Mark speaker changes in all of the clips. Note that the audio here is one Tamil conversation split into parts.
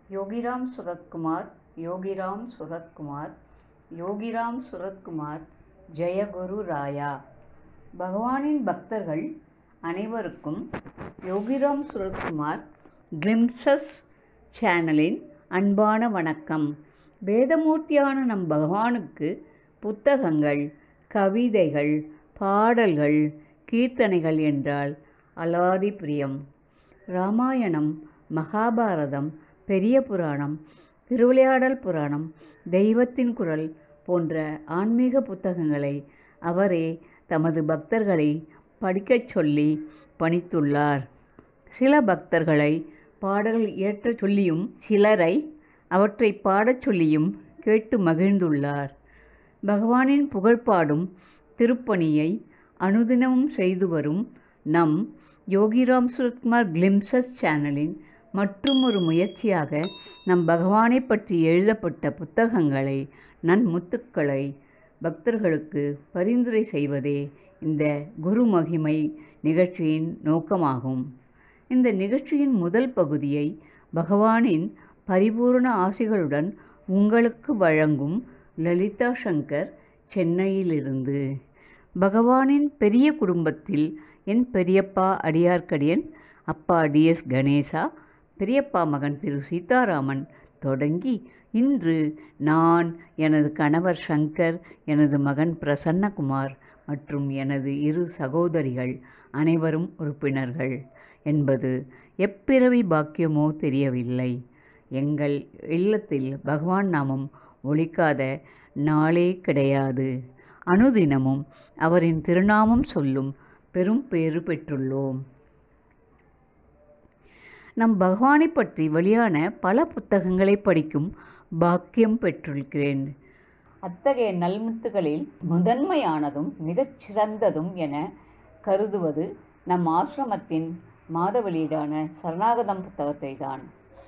Speaker 1: யோகிராம் சுரத்குமார் யோகிராம் சுரத்குமார் யோகிராம் சுரத்குமார் ஜெயகுரு ராயா பகவானின் பக்தர்கள் அனைவருக்கும் யோகிராம் சுரத்குமார் கிளிம்சஸ் சேனலின் அன்பான வணக்கம் வேதமூர்த்தியான நம் பகவானுக்கு புத்தகங்கள் கவிதைகள் பாடல்கள் கீர்த்தனைகள் என்றால் அலாதி பிரியம் ராமாயணம் மகாபாரதம் பெரிய புராணம் திருவிளையாடல் புராணம் தெய்வத்தின் குரல் போன்ற ஆன்மீக புத்தகங்களை அவரே தமது பக்தர்களை படிக்கச் சொல்லி பணித்துள்ளார் சில பக்தர்களை பாடல்கள் இயற்றச் சொல்லியும் சிலரை அவற்றை பாடச் சொல்லியும் கேட்டு மகிழ்ந்துள்ளார் பகவானின் புகழ்பாடும் திருப்பணியை அனுதினமும் செய்து வரும் நம் யோகிராம் சுரத்குமார் கிளிம்சஸ் சேனலின் மற்றும் ஒரு முயற்சியாக நம் பகவானை பற்றி எழுதப்பட்ட புத்தகங்களை நன்முத்துக்களை பக்தர்களுக்கு பரிந்துரை செய்வதே இந்த குரு மகிமை நிகழ்ச்சியின் நோக்கமாகும் இந்த நிகழ்ச்சியின் முதல் பகுதியை பகவானின் பரிபூர்ண ஆசிகளுடன் உங்களுக்கு வழங்கும் லலிதா சங்கர் சென்னையிலிருந்து பகவானின் பெரிய குடும்பத்தில் என் பெரியப்பா அடியார்க்கடியன் அப்பா டிஎஸ் கணேசா பெரியப்பா மகன் திரு சீதாராமன் தொடங்கி இன்று நான் எனது கணவர் சங்கர் எனது மகன் பிரசன்னகுமார் மற்றும் எனது இரு சகோதரிகள் அனைவரும் உறுப்பினர்கள் என்பது எப்பிறவி பாக்கியமோ தெரியவில்லை எங்கள் இல்லத்தில் பகவான் நாமம் ஒழிக்காத நாளே கிடையாது அனுதினமும் அவரின் திருநாமம் சொல்லும் பெரும் பேறு பெற்றுள்ளோம் நம் பகவானை பற்றி வெளியான பல புத்தகங்களை படிக்கும் பாக்கியம் பெற்றிருக்கிறேன் அத்தகைய நல்முத்துகளில் முதன்மையானதும் மிகச் சிறந்ததும் என கருதுவது நம் ஆசிரமத்தின் மாத வெளியீடான சரணாகதம் புத்தகத்தை தான்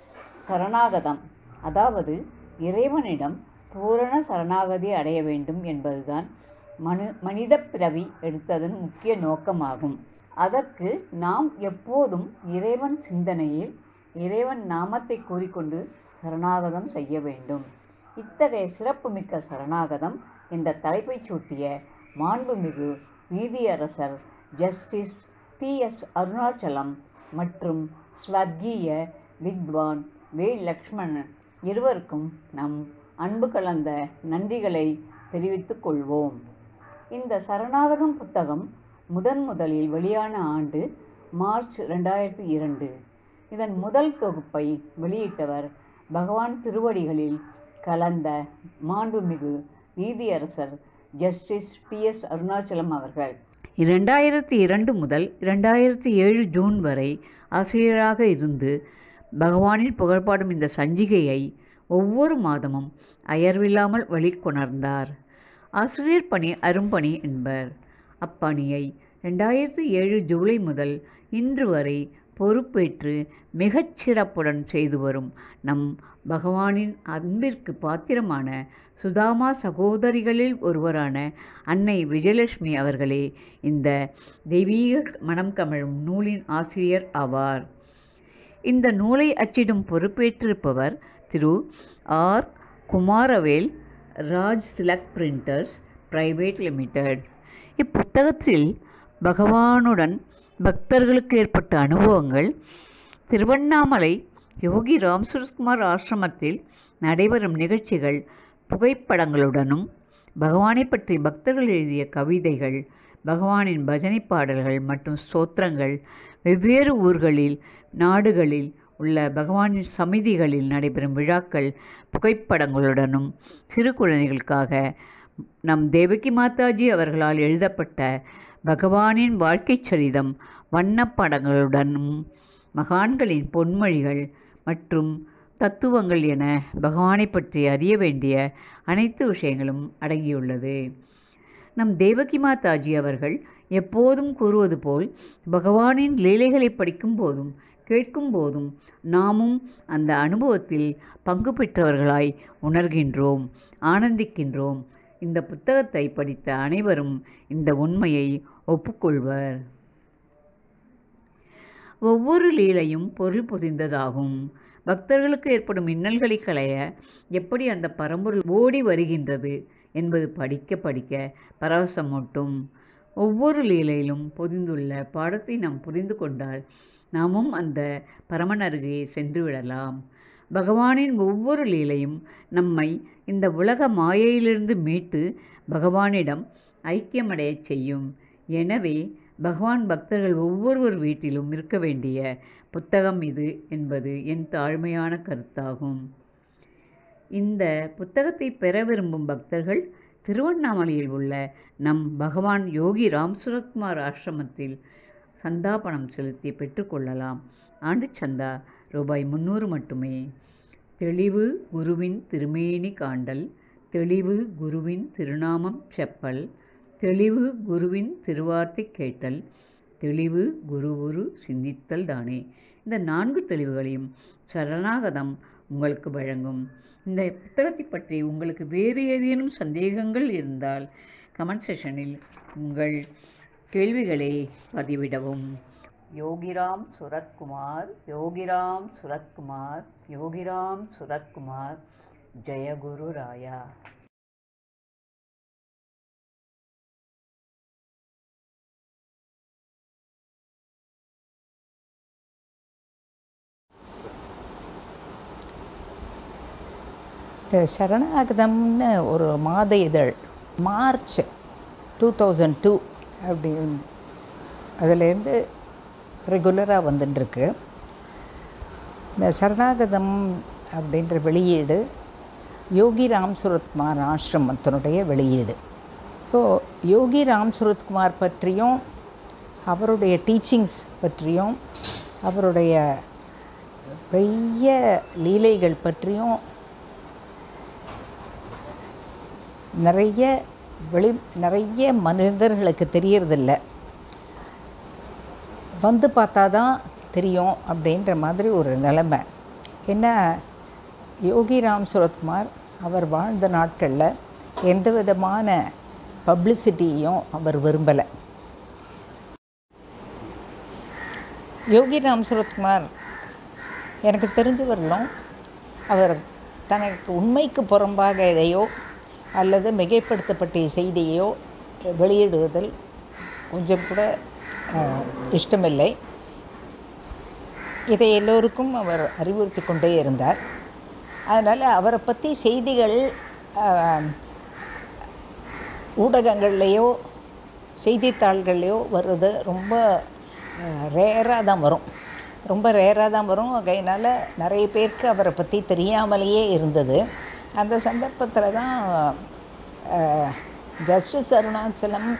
Speaker 1: சரணாகதம் அதாவது இறைவனிடம் பூரண சரணாகதி அடைய வேண்டும் என்பதுதான் மனு மனித பிறவி எடுத்ததன் முக்கிய நோக்கமாகும் அதற்கு நாம் எப்போதும் இறைவன் சிந்தனையில் இறைவன் நாமத்தை கூறிக்கொண்டு சரணாகதம் செய்ய வேண்டும் இத்தகைய சிறப்புமிக்க சரணாகதம் என்ற தலைப்பை சூட்டிய மாண்புமிகு நீதியரசர் ஜஸ்டிஸ் டி எஸ் அருணாச்சலம் மற்றும் ஸ்வர்கீய வித்வான் வே லக்ஷ்மணன் இருவருக்கும் நம் அன்பு கலந்த நன்றிகளை தெரிவித்துக் கொள்வோம் இந்த சரணாகதம் புத்தகம் முதன் முதலில் வெளியான ஆண்டு மார்ச் ரெண்டாயிரத்தி இரண்டு இதன் முதல் தொகுப்பை வெளியிட்டவர் பகவான் திருவடிகளில் கலந்த மாண்புமிகு நீதியரசர் ஜஸ்டிஸ் டி எஸ் அருணாச்சலம் அவர்கள் இரண்டாயிரத்தி இரண்டு முதல் இரண்டாயிரத்தி ஏழு ஜூன் வரை ஆசிரியராக இருந்து பகவானின் புகழ்பாடும் இந்த சஞ்சிகையை ஒவ்வொரு மாதமும் அயர்வில்லாமல் வெளிக்கொணர்ந்தார் ஆசிரியர் பணி அரும்பணி என்பர் அப்பணியை ரெண்டாயிரத்தி ஏழு ஜூலை முதல் இன்று வரை பொறுப்பேற்று மிகச் சிறப்புடன் செய்து வரும் நம் பகவானின் அன்பிற்கு பாத்திரமான சுதாமா சகோதரிகளில் ஒருவரான அன்னை விஜயலட்சுமி அவர்களே இந்த தெய்வீக மனம் கமழும் நூலின் ஆசிரியர் ஆவார் இந்த நூலை அச்சிடும் பொறுப்பேற்றிருப்பவர் திரு ஆர் குமாரவேல் ராஜ் சிலக் பிரிண்டர்ஸ் பிரைவேட் லிமிடெட் இப்புத்தகத்தில் பகவானுடன் பக்தர்களுக்கு ஏற்பட்ட அனுபவங்கள் திருவண்ணாமலை யோகி ராம் சுரத்குமார் ஆசிரமத்தில் நடைபெறும் நிகழ்ச்சிகள் புகைப்படங்களுடனும் பகவானை பற்றி பக்தர்கள் எழுதிய கவிதைகள் பகவானின் பஜனை பாடல்கள் மற்றும் ஸ்தோத்திரங்கள் வெவ்வேறு ஊர்களில் நாடுகளில் உள்ள பகவானின் சமிதிகளில் நடைபெறும் விழாக்கள் புகைப்படங்களுடனும் சிறு குழந்தைகளுக்காக நம் தேவகி மாதாஜி அவர்களால் எழுதப்பட்ட பகவானின் வாழ்க்கைச் சரிதம் வண்ணப்படங்களுடனும் மகான்களின் பொன்மொழிகள் மற்றும் தத்துவங்கள் என பகவானை பற்றி அறிய வேண்டிய அனைத்து விஷயங்களும் அடங்கியுள்ளது நம் தேவகி மாதாஜி அவர்கள் எப்போதும் கூறுவது போல் பகவானின் லீலைகளை படிக்கும் போதும் கேட்கும் போதும் நாமும் அந்த அனுபவத்தில் பங்கு பெற்றவர்களாய் உணர்கின்றோம் ஆனந்திக்கின்றோம் இந்த புத்தகத்தை படித்த அனைவரும் இந்த உண்மையை ஒப்புக்கொள்வர் ஒவ்வொரு லீலையும் பொருள் பொதிந்ததாகும் பக்தர்களுக்கு ஏற்படும் இன்னல்களை களைய எப்படி அந்த பரம்பொருள் ஓடி வருகின்றது என்பது படிக்க படிக்க பரவசமூட்டும் ஒவ்வொரு லீலையிலும் பொதிந்துள்ள பாடத்தை நாம் புரிந்து கொண்டால் நாமும் அந்த பரமன் அருகே சென்று விடலாம் பகவானின் ஒவ்வொரு லீலையும் நம்மை இந்த உலக மாயையிலிருந்து மீட்டு பகவானிடம் ஐக்கியமடையச் செய்யும் எனவே பகவான் பக்தர்கள் ஒவ்வொருவர் வீட்டிலும் இருக்க வேண்டிய புத்தகம் இது என்பது என் தாழ்மையான கருத்தாகும் இந்த புத்தகத்தை பெற விரும்பும் பக்தர்கள் திருவண்ணாமலையில் உள்ள நம் பகவான் யோகி ராம் சுரத்குமார் ஆசிரமத்தில் சந்தா பணம் செலுத்தி பெற்றுக்கொள்ளலாம் ஆண்டு சந்தா ரூபாய் முந்நூறு மட்டுமே தெளிவு குருவின் திருமேனி காண்டல் தெளிவு குருவின் திருநாமம் செப்பல் தெளிவு குருவின் திருவார்த்தை கேட்டல் தெளிவு குரு குரு சிந்தித்தல் தானே இந்த நான்கு தெளிவுகளையும் சரணாகதம் உங்களுக்கு வழங்கும் இந்த புத்தகத்தை பற்றி உங்களுக்கு வேறு ஏதேனும் சந்தேகங்கள் இருந்தால் கமெண்ட் செஷனில் உங்கள் கேள்விகளை பதிவிடவும் யோகிராம் சுரத்குமார் யோகிராம் சுரத்குமார் யோகிராம் சுரத்குமார் ஜெயகுரு ராயா
Speaker 2: இந்த சரணாகதம்னு ஒரு மாத இதழ் மார்ச் டூ தௌசண்ட் டூ அப்படி அதுலேருந்து ரெகுலராக வந்துட்டுருக்கு இந்த சரணாகதம் அப்படின்ற வெளியீடு யோகி ராம் சுரத்குமார் ஆசிரமத்தினுடைய வெளியீடு இப்போது யோகி ராம் சுரத்குமார் பற்றியும் அவருடைய டீச்சிங்ஸ் பற்றியும் அவருடைய பெரிய லீலைகள் பற்றியும் நிறைய வெளி நிறைய மனிதர்களுக்கு தெரியறதில்ல வந்து பார்த்தா தான் தெரியும் அப்படின்ற மாதிரி ஒரு நிலைமை என்ன யோகி ராம் சுரத்குமார் அவர் வாழ்ந்த நாட்களில் எந்த விதமான பப்ளிசிட்டியும் அவர் விரும்பலை யோகி ராம் சுரத்குமார் எனக்கு தெரிஞ்சு வரலும் அவர் தனக்கு உண்மைக்கு புறம்பாக எதையோ அல்லது மிகைப்படுத்தப்பட்ட செய்தியோ வெளியிடுவதில் கொஞ்சம் கூட அஹ், இஷ்டமில்லை இதை எல்லோருக்கும் அவர் அறிவுறுத்தி கொண்டே இருந்தார் அதனால் அவரை பற்றி செய்திகள் அஹ், ஊடகங்கள்லேயோ செய்தித்தாள்கள்லையோ வர்றது ரொம்ப ரேராக தான் வரும் ரொம்ப ரேராக தான் வரும் அதனால் நிறைய பேருக்கு அவரை பற்றி தெரியாமலேயே இருந்தது அந்த சந்தர்ப்பத்தில் தான் ஜஸ்டிஸ் அருணாச்சலம்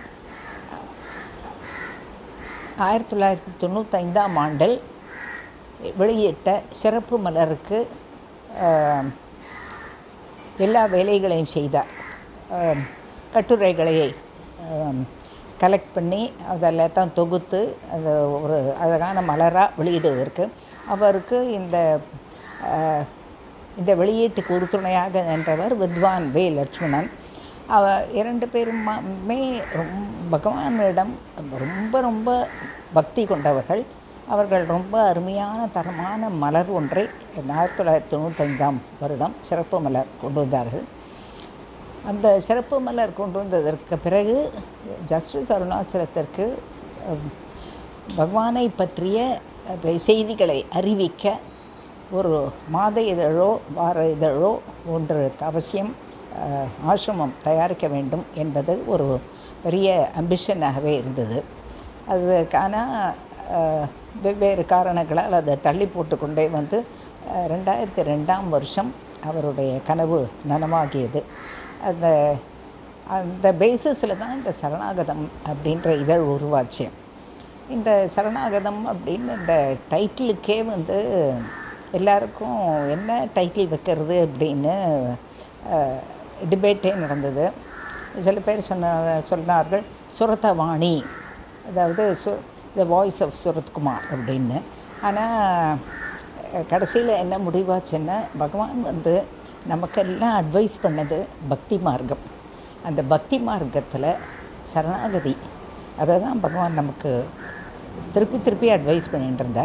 Speaker 2: ஆயிரத்தி தொள்ளாயிரத்தி தொண்ணூத்தைந்தாம் ஆண்டில் வெளியிட்ட சிறப்பு மலருக்கு அஹ், எல்லா வேலைகளையும் செய்தார் அஹ், கட்டுரைகளை கலெக்ட் பண்ணி அதெல்லாம் தான் தொகுத்து அது ஒரு அழகான மலராக வெளியிடுவதற்கு அவருக்கு இந்த அஹ், இந்த வெளியீட்டுக்கு உறுதுணையாக நின்றவர் வித்வான் வே லட்சுமணன் அவ இரண்டு பேருமே ரொம்ப பகவானிடம் ரொம்ப ரொம்ப பக்தி கொண்டவர்கள் அவர்கள் ரொம்ப அருமையான தரமான மலர் ஒன்றை ஆயிரத்தி தொள்ளாயிரத்தி தொண்ணூத்தைந்தாம் வருடம் சிறப்பு மலர் கொண்டு வந்தார்கள் அந்த சிறப்பு மலர் கொண்டு வந்ததற்கு பிறகு ஜஸ்டிஸ் அருணாச்சலத்திற்கு அஹ், பகவானை பற்றிய அஹ், செய்திகளை அறிவிக்க ஒரு மாத இதழோ வார இதழோ ஒன்று அவசியம் அஹ், ஆசிரமம் தயாரிக்க வேண்டும் என்பது ஒரு பெரிய அம்பிஷனாகவே இருந்தது அதுக்கான அஹ், வெவ்வேறு காரணங்களால் அதை தள்ளி போட்டுக்கொண்டே வந்து அஹ், ரெண்டாயிரத்தி ரெண்டாம் வருஷம் அவருடைய கனவு நனவாகியது அந்த அந்த பேசிஸில் தான் இந்த சரணாகதம் அப்படின்ற இதழ் உருவாச்சு இந்த சரணாகதம் அப்படின்னு இந்த டைட்டிலுக்கே வந்து எல்லாருக்கும் என்ன டைட்டில் வைக்கிறது அப்படின்னு டிபேட்டே நடந்தது சில பேர் சொன்ன சொன்னார்கள் சுரதவாணி அதாவது சு த வாய்ஸ் ஆஃப் சுரத்குமார் அப்படின்னு ஆனால் கடைசியில் என்ன முடிவாச்சுன்னா பகவான் வந்து நமக்கெல்லாம் அட்வைஸ் பண்ணது பக்தி மார்க்கம் அந்த பக்தி மார்க்கத்தில் சரணாகதி அதை தான் பகவான் நமக்கு திருப்பி திருப்பி அட்வைஸ் பண்ணிட்டு இருந்தார்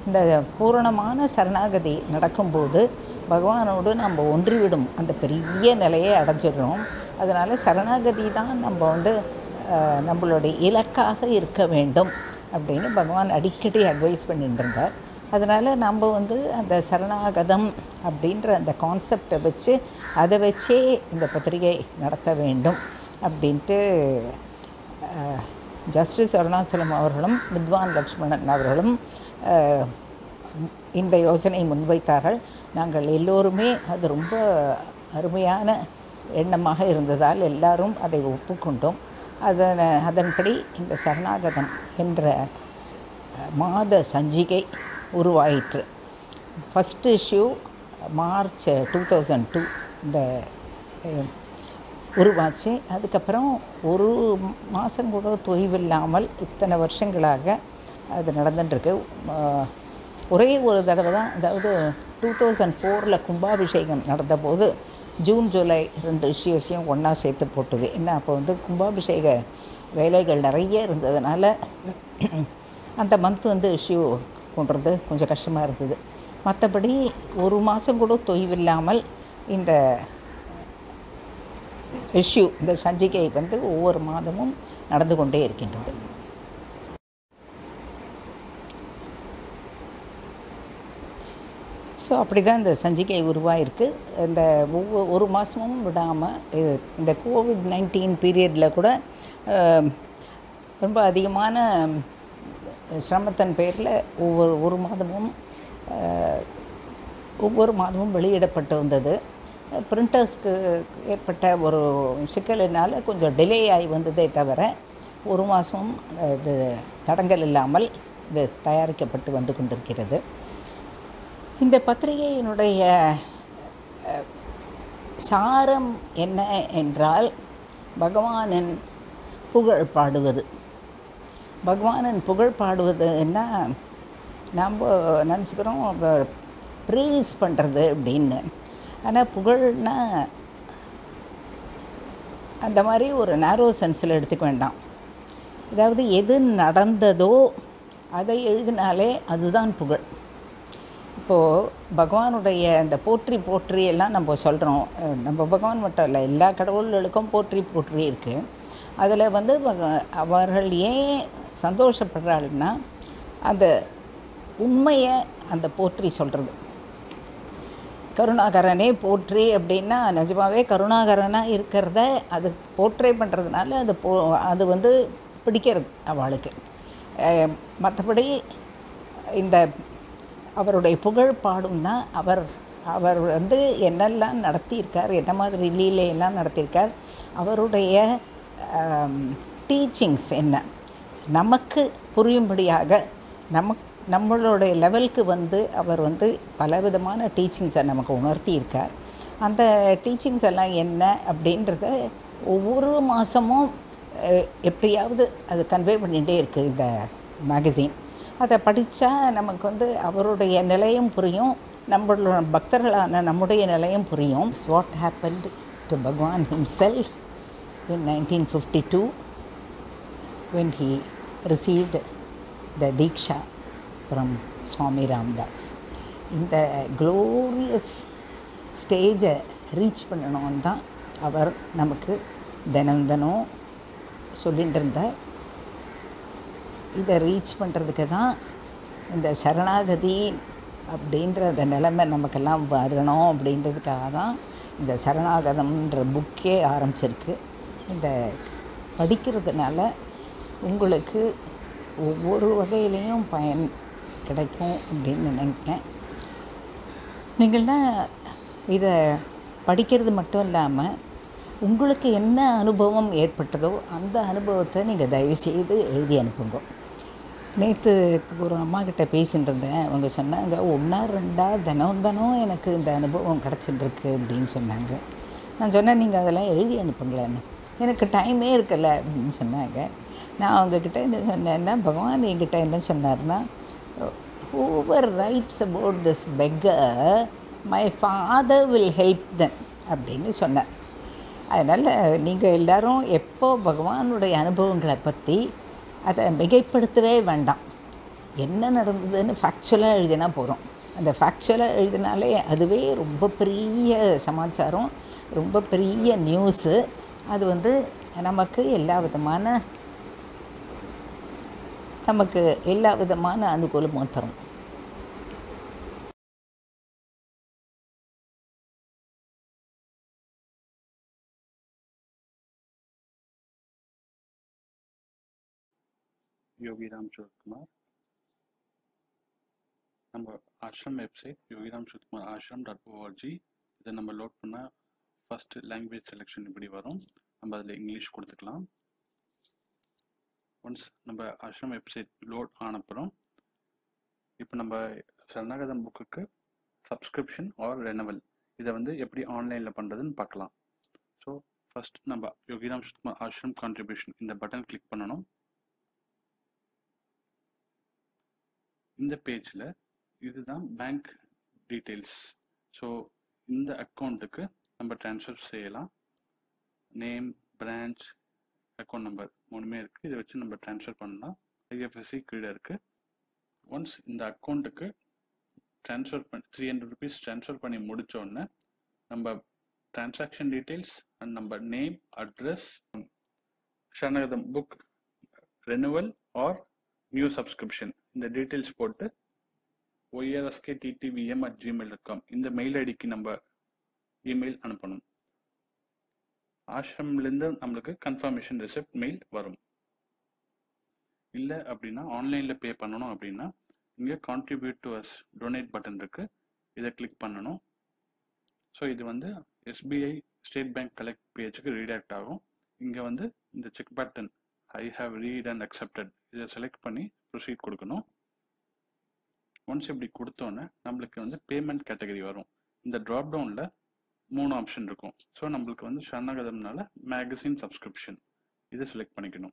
Speaker 2: இந்த பூரணமான சரணாகதி நடக்கும்போது பகவானோடு நம்ம ஒன்றிவிடும் அந்த பெரிய நிலையை அடைஞ்சிடுறோம் அதனால் சரணாகதி தான் நம்ம வந்து அஹ், நம்மளுடைய இலக்காக இருக்க வேண்டும் அப்படின்னு பகவான் அடிக்கடி அட்வைஸ் பண்ணிட்டு இருந்தார் அதனால் நம்ம வந்து அந்த சரணாகதம் அப்படின்ற அந்த கான்செப்டை வச்சு அதை வச்சே இந்த பத்திரிகை நடத்த வேண்டும் அப்படின்ட்டு அஹ், ஜஸ்டிஸ் அருணாச்சலம் அவர்களும் வித்வான் லக்ஷ்மணன் அவர்களும் அஹ், இந்த யோசனை முன்வைத்தார்கள் நாங்கள் எல்லோருமே அது ரொம்ப அருமையான எண்ணமாக இருந்ததால் எல்லாரும் அதை ஒப்புக்கொண்டோம் அதன் அதன்படி இந்த சரணாகதம் என்ற அஹ், மாத சஞ்சிகை உருவாயிற்று first issue March two thousand two இந்த அஹ், உருவாச்சு அதுக்கப்புறம் ஒரு மாதம் கூட தொய்வில்லாமல் இத்தனை வருஷங்களாக அது நடந்துட்டுருக்கு ஆஹ், ஒரே ஒரு தடவை தான் அதாவது டூ தௌசண்ட் ஃபோரில் கும்பாபிஷேகம் நடந்தபோது ஜூன் ஜூலை ரெண்டு இஷ்யூஸையும் ஒன்றா சேர்த்து போட்டுது என்ன அப்போ வந்து கும்பாபிஷேக வேலைகள் நிறைய இருந்ததுனால அந்த மந்த் வந்து இஷ்யூ கொண்டுறது கொஞ்சம் கஷ்டமாக இருந்தது மற்றபடி ஒரு மாதம் கூட தொய்வில்லாமல் இந்த இஷ்யூ இந்த சஞ்சிகை வந்து ஒவ்வொரு மாதமும் நடந்து கொண்டே இருக்கின்றது ஸோ அப்படி தான் இந்த சஞ்சிகை உருவாயிருக்கு இந்த ஒவ்வொரு ஒரு மாதமும் விடாமல் இந்த கோவிட் நைன்டீன் பீரியடில் கூட அஹ், ரொம்ப அதிகமான சிரமத்தின் பேரில் ஒவ்வொரு ஒரு மாதமும் அஹ், ஒவ்வொரு மாதமும் வெளியிடப்பட்டு வந்தது பிரிண்டர்ஸ்க்கு ஏற்பட்ட ஒரு சிக்கலினால் கொஞ்சம் டிலே ஆகி வந்ததே தவிர ஒரு மாதமும் இது தடங்கல் இல்லாமல் இது தயாரிக்கப்பட்டு வந்து கொண்டிருக்கிறது இந்த பத்திரிகையினுடைய அஹ், சாரம் என்ன என்றால் பகவானின் புகழ் பாடுவது பகவானின் புகழ் பாடுவதுன்னா நம்ம நினச்சிக்கிறோம் ப்ரீஸ் பண்ணுறது அப்படின்னு ஆனால் புகழ்னா அந்த மாதிரி ஒரு நேரோ சென்ஸில் எடுத்துக்க வேண்டாம் அதாவது எது நடந்ததோ அதை எழுதினாலே அதுதான் புகழ் இப்போது பகவானுடைய அந்த போற்றி போற்றி எல்லாம் நம்ம சொல்கிறோம் அஹ் நம்ம பகவான் மட்டும் இல்லை எல்லா கடவுள்களுக்கும் போற்றி போற்றி இருக்குது அதில் வந்து பக- அவர்கள் ஏன் சந்தோஷப்படுறாங்கன்னா அந்த உண்மையை அந்த போற்றி சொல்கிறது கருணாகரனே போற்றி அப்படின்னா நிஜமாவே கருணாகரனாக இருக்கிறத அது போற்றே பண்ணுறதுனால அது போ அது வந்து பிடிக்கிறது அவளுக்கு அஹ் மற்றபடி இந்த அவருடைய புகழ் பாடும்னா அவர் அவர் வந்து என்னெல்லாம் நடத்தியிருக்கார் என்ன மாதிரி லீலையெல்லாம் நடத்தியிருக்கார் அவருடைய டீச்சிங்ஸ் என்ன நமக்கு புரியும்படியாக நமக் நம்மளுடைய லெவலுக்கு வந்து அவர் வந்து பலவிதமான டீச்சிங்ஸை நமக்கு உணர்த்தியிருக்கார் அந்த டீச்சிங்ஸ் எல்லாம் என்ன அப்படின்றத ஒவ்வொரு மாதமும் எப்படியாவது அது கன்வே பண்ணிகிட்டே இருக்குது இந்த மேகசின் அதை படித்தா நமக்கு வந்து அவருடைய நிலையும் புரியும் நம்மளோட பக்தர்களான நம்முடைய நிலையும் புரியும் what happened to Bhagavan himself in 1952 when he received the Diksha from Swami Ramdas. இந்த க்ளோரியஸ் ஸ்டேஜை ரீச் பண்ணணும்னு தான் அவர் நமக்கு தினம் தினம் சொல்லிட்டு இருந்தார் இதை ரீச் பண்ணுறதுக்கு தான் இந்த சரணாகதி அப்படின்ற அந்த நிலைமை நமக்கெல்லாம் வரணும் அப்படின்றதுக்காக தான் இந்த சரணாகதம்ன்ற புக்கே ஆரம்பிச்சிருக்கு இந்த படிக்கிறதுனால உங்களுக்கு ஒவ்வொரு வகையிலையும் பயன் கிடைக்கும் அப்படின்னு நினைக்கிறேன் நீங்கள்லாம் இதை படிக்கிறது மட்டும் இல்லாமல் உங்களுக்கு என்ன அனுபவம் ஏற்பட்டதோ அந்த அனுபவத்தை நீங்கள் தயவுசெய்து எழுதி அனுப்புங்க நேற்று ஒரு அம்மா கிட்ட பேசிட்டு இருந்தேன் அவங்க சொன்னாங்க ஒன்றா ரெண்டா தினம் தினம் எனக்கு இந்த அனுபவம் கிடச்சிட்டுருக்கு அப்படின்னு சொன்னாங்க நான் சொன்னேன் நீங்கள் அதெல்லாம் எழுதி அனுப்புங்களேன்னு எனக்கு டைமே இருக்கல அப்படின்னு சொன்னாங்க நான் அவங்கக்கிட்ட என்ன சொன்னேன்னா பகவான் என்கிட்ட என்ன சொன்னார்னா whoever writes about this beggar my father will help then அப்படின்னு சொன்னார் அதனால் நீங்கள் எல்லாரும் எப்போ பகவானுடைய அனுபவங்களை பற்றி அதை மிகைப்படுத்தவே வேண்டாம் என்ன நடந்ததுன்னு ஃபேக்சுவலாக எழுதினா போகிறோம் அந்த ஃபேக்சுவலாக எழுதினாலே அதுவே ரொம்ப பெரிய சமாச்சாரம் ரொம்ப பெரிய நியூஸு அது வந்து நமக்கு எல்லா விதமான நமக்கு எல்லா விதமான அனுகூலமும் தரும்
Speaker 3: யோகிராம் சிவகுமார் நம்ம ashram website Yogiram Sivakumar ashram dot ORG இதை நம்ம லோட் பண்ணால் ஃபஸ்ட்டு லாங்குவேஜ் செலெக்ஷன் இப்படி வரும் நம்ம அதில் இங்கிலீஷ் கொடுத்துக்கலாம் ஒன்ஸ் நம்ம ஆஷ்ரம் வெப்சைட் லோட் ஆனப்புறம் இப்போ நம்ம சரணாகதம் புக்குக்கு சப்ஸ்கிரிப்ஷன் ஆர் ரெனவல் இதை வந்து எப்படி ஆன்லைனில் பண்ணுறதுன்னு பார்க்கலாம் ஸோ ஃபஸ்ட் நம்ம யோகிராம் சிவகுமார் ஆஷ்ரம் கான்ட்ரிபியூஷன் இந்த பட்டன் கிளிக் பண்ணணும் இந்த பேஜில் இதுதான் பேங்க் டீட்டெயில்ஸ் ஸோ இந்த அக்கௌண்ட்டுக்கு நம்ம ட்ரான்ஸ்ஃபர் செய்யலாம் நேம் பிரான்ச் அக்கௌண்ட் நம்பர் மூணுமே இருக்குது இதை வச்சு நம்ம ட்ரான்ஸ்ஃபர் பண்ணலாம் ஐஎஃப்எஸ்சி கீழே இருக்குது ஒன்ஸ் இந்த அக்கௌண்ட்டுக்கு ட்ரான்ஸ்ஃபர் பண்ணி த்ரீ ஹண்ட்ரட் ருபீஸ் ட்ரான்ஸ்ஃபர் பண்ணி முடித்தோடனே நம்ம டிரான்சாக்ஷன் டீட்டெயில்ஸ் அண்ட் நம்ம name address Saranagatham book renewal or new subscription இந்த டீட்டெயில்ஸ் போட்டு YRSK TDVM at Gmail dot com இந்த மெயில் ஐடிக்கு நம்ம இமெயில் அனுப்பணும் ஆஷ்ரம்லேருந்து நம்மளுக்கு கன்ஃபர்மேஷன் ரிசிப்ட் மெயில் வரும் இல்லை அப்படின்னா ஆன்லைனில் பே பண்ணணும் அப்படின்னா இங்கே contribute to us donate button இருக்குது இதை கிளிக் பண்ணணும் ஸோ இது வந்து எஸ்பிஐ ஸ்டேட் பேங்க் கலெக்ட் பேஜுக்கு ரீடாக்ட் ஆகும் இங்கே வந்து இந்த check button I have read and accepted இதை செலக்ட் பண்ணி ப்ரொசீட் கொடுக்கணும் ஒன்ஸ் இப்படி கொடுத்தோன்னே நம்மளுக்கு வந்து பேமெண்ட் கேட்டகரி வரும் இந்த ட்ராப் டவுனில் மூணு ஆப்ஷன் இருக்கும் ஸோ நம்மளுக்கு வந்து சரணகதம்னால மேகசின் சப்ஸ்கிரிப்ஷன் இதை செலக்ட் பண்ணிக்கணும்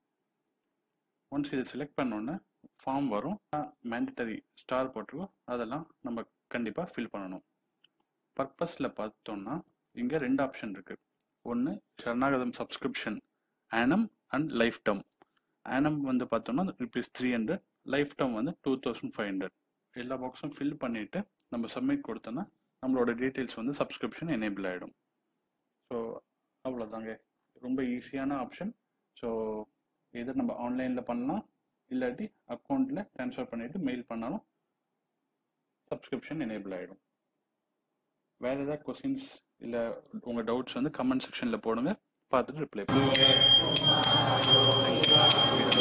Speaker 3: ஒன்ஸ் இதை செலக்ட் பண்ணோன்னே ஃபார்ம் வரும் மேண்டட்டரி ஸ்டார் போட்டிருக்கோம் அதெல்லாம் நம்ம கண்டிப்பாக ஃபில் பண்ணணும் பர்பஸில் பார்த்தோம்னா இங்கே ரெண்டு ஆப்ஷன் இருக்குது ஒன்று சரணாகதம் சப்ஸ்கிரிப்ஷன் ஆனம் அண்ட் லைஃப் டேர்ம் ஆனம் வந்து பார்த்தோம்னா rupees three hundred life term வந்து டூ தௌசண்ட் ஃபைவ் ஹண்ட்ரட் எல்லா பாக்ஸும் ஃபில் பண்ணிவிட்டு நம்ம சப்மிட் கொடுத்தோன்னா நம்மளோட டீட்டெயில்ஸ் வந்து சப்ஸ்கிரிப்ஷன் எனேபிள் ஆகிடும் ஸோ அவ்வளோதாங்க ரொம்ப ஈஸியான ஆப்ஷன் ஸோ எது நம்ம ஆன்லைனில் பண்ணலாம் இல்லாட்டி அக்கௌண்ட்டில் ட்ரான்ஸ்ஃபர் பண்ணிவிட்டு மெயில் பண்ணாலும் சப்ஸ்கிரிப்ஷன் எனேபிள் ஆகிடும் வேறு ஏதாவது கொஸ்டின்ஸ் இல்லை உங்கள் டவுட்ஸ் வந்து கமெண்ட் செக்ஷனில் போடுங்க பார்த்துட்டு ரிப்ளை பண்ணுங்கள்